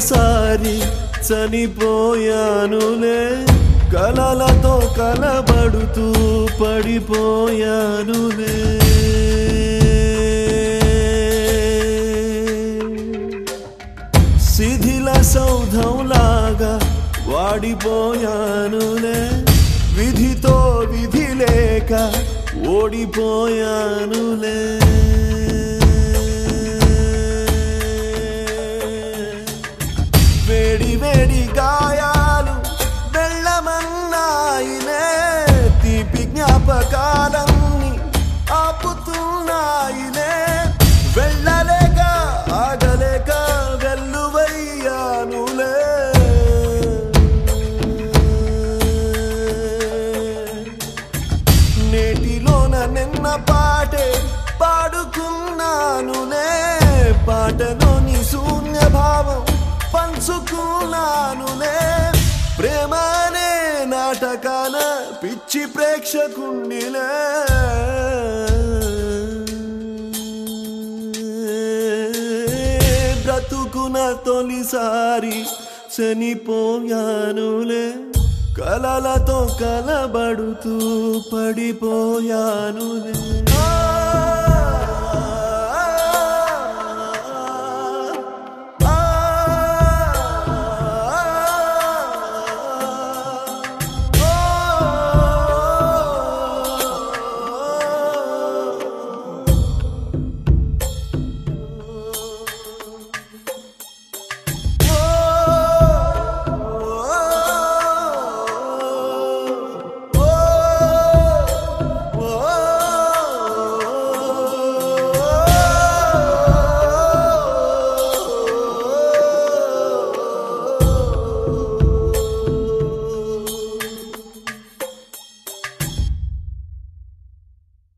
తొలిసారి చనిపోయానులే కలలతో కలబడుతూ పడిపోయానులే శిథిల సౌధంలాగా వాడిపోయానులే విధితో విధి లేక ఓడిపోయానులే వేడి వేడి గాయాలు వెళ్ళమన్నాయినే తీపి జ్ఞాపకాలన్నీ ఆపుతున్నాయినే వెళ్ళలేక ఆగలేక వెల్లువయ్యానులే నేటిలోన నిన్న పాటే పాడుకున్నానులే పాటలోని శూన్య భావం పంచుకున్నానులే ప్రేమ అనే నాటకాన పిచ్చి ప్రేక్షకుండిలే బ్రతుకున తొలిసారి చనిపోయానులే కలలతో కలబడుతూ పడిపోయానులే ఆ